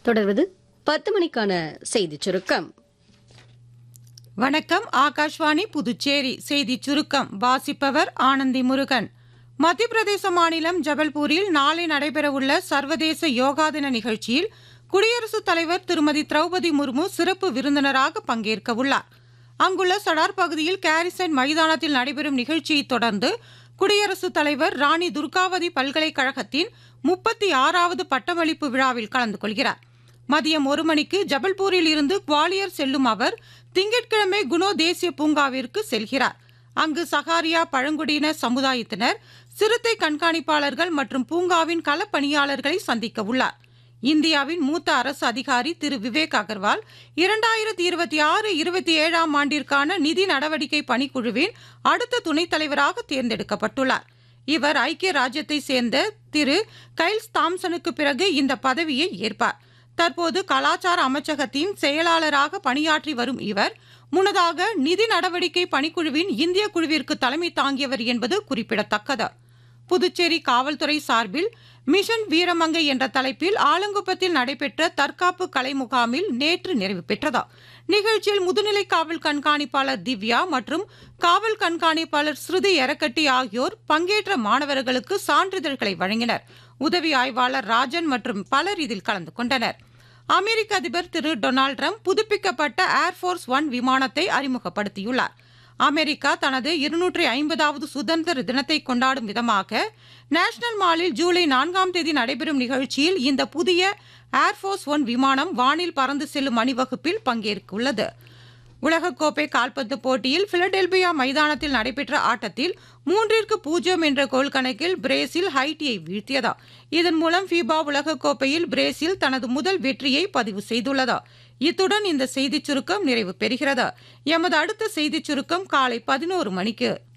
தொடர்வது பத்து மணிக்கான செய்திச் சுருக்கம் வணக்கம் ஆகாஷ்வாணி புதுச்சேரி செய்திச் சுருக்கம் வாசிப்பவர் ஆனந்தி முருகன் மத்திய பிரதேச மாநிலம் ஜபல்பூரில் நாளை நடைபெறவுள்ள சர்வதேச யோகா தின நிகழ்ச்சியில் குடியரசுத் தலைவர் திருமதி திரௌபதி முர்மு சிறப்பு விருந்தினராக பங்கேற்க உள்ளார் அங்குள்ள சடார் பகுதியில் கேரிசன் மைதானத்தில் நடைபெறும் நிகழ்ச்சியைத் தொடர்ந்து குடியரசுத் தலைவர் ராணி துர்காவதி பல்கலைக்கழகத்தின் முப்பத்தி ஆறாவது பட்டமளிப்பு விழாவில் கலந்து கொள்கிறார் மதியம் ஒரு மணிக்கு ஜபல்பூரில் இருந்து குவாலியர் செல்லும் அவர் திங்கட்கிழமை குணோ தேசிய பூங்காவிற்கு செல்கிறார் அங்கு சகாரியா பழங்குடியின சமுதாயத்தினர் சிறுத்தை கண்காணிப்பாளர்கள் மற்றும் பூங்காவின் களப்பணியாளர்களை சந்திக்க உள்ளார் இந்தியாவின் மூத்த அரசு அதிகாரி திரு விவேக் அகர்வால் இரண்டாயிரத்தி இருபத்தி ஆறு இருபத்தி ஏழாம் ஆண்டிற்கான நிதி நடவடிக்கை பணிக்குழுவின் அடுத்த துணைத் தலைவராக தேர்ந்தெடுக்கப்பட்டுள்ளார் இவர் ஐக்கிய ராஜ்யத்தை சேர்ந்த திரு கைல்ஸ் தாம்சனுக்கு பிறகு இந்த பதவியை ஏற்பார் தற்போது கலாச்சார அமைச்சகத்தின் செயலாளராக பணியாற்றி வரும் இவர் முன்னதாக நிதி நடவடிக்கை பணிக்குழுவின் இந்திய குழுவிற்கு தலைமை தாங்கியவர் என்பது குறிப்பிடத்தக்கது புதுச்சேரி காவல்துறை சார்பில் மிஷன் வீரமங்கை என்ற தலைப்பில் ஆலங்குப்பத்தில் நடைபெற்ற தற்காப்பு கலை முகாமில் நேற்று நிறைவு பெற்றது நிகழ்ச்சியில் முதுநிலை காவல் கண்காணிப்பாளர் திவ்யா மற்றும் காவல் கண்காணிப்பாளர் ஸ்ருதி எரக்கட்டி ஆகியோர் பங்கேற்ற மாணவர்களுக்கு சான்றிதழ்களை வழங்கினர் உதவி ஆய்வாளர் ராஜன் மற்றும் பலர் இதில் கலந்து கொண்டனர் அமெரிக்க அதிபர் திரு டொனால்டு ட்ரம்ப் புதுப்பிக்கப்பட்ட ஏர்ஃபோர்ஸ் ஒன் விமானத்தை அறிமுகப்படுத்தியுள்ளார் அமெரிக்கா தனது இருநூற்றி ஐம்பதாவது சுதந்திர தினத்தை கொண்டாடும் விதமாக நேஷனல் மாலில் ஜூலை நான்காம் தேதி நடைபெறும் நிகழ்ச்சியில் இந்த புதிய ஏர்ஃபோர்ஸ் ஒன் விமானம் வானில் பறந்து செல்லும் அணிவகுப்பில் பங்கேற்குள்ளது உலகக்கோப்பை கால்பந்து போட்டியில் பிலடெல்பியா மைதானத்தில் நடைபெற்ற ஆட்டத்தில் மூன்றிற்கு பூஜ்ஜியம் என்ற கோல் கணக்கில் பிரேசில் ஹைட்டியை வீழ்த்தியது இதன் மூலம் ஃபீபா உலகக்கோப்பையில் பிரேசில் தனது முதல் வெற்றியை பதிவு செய்துள்ளது இத்துடன் இந்த செய்திச் சுருக்கம் நிறைவு பெறுகிறது எமது அடுத்த செய்திச் சுருக்கம் காலை பதினோரு மணிக்கு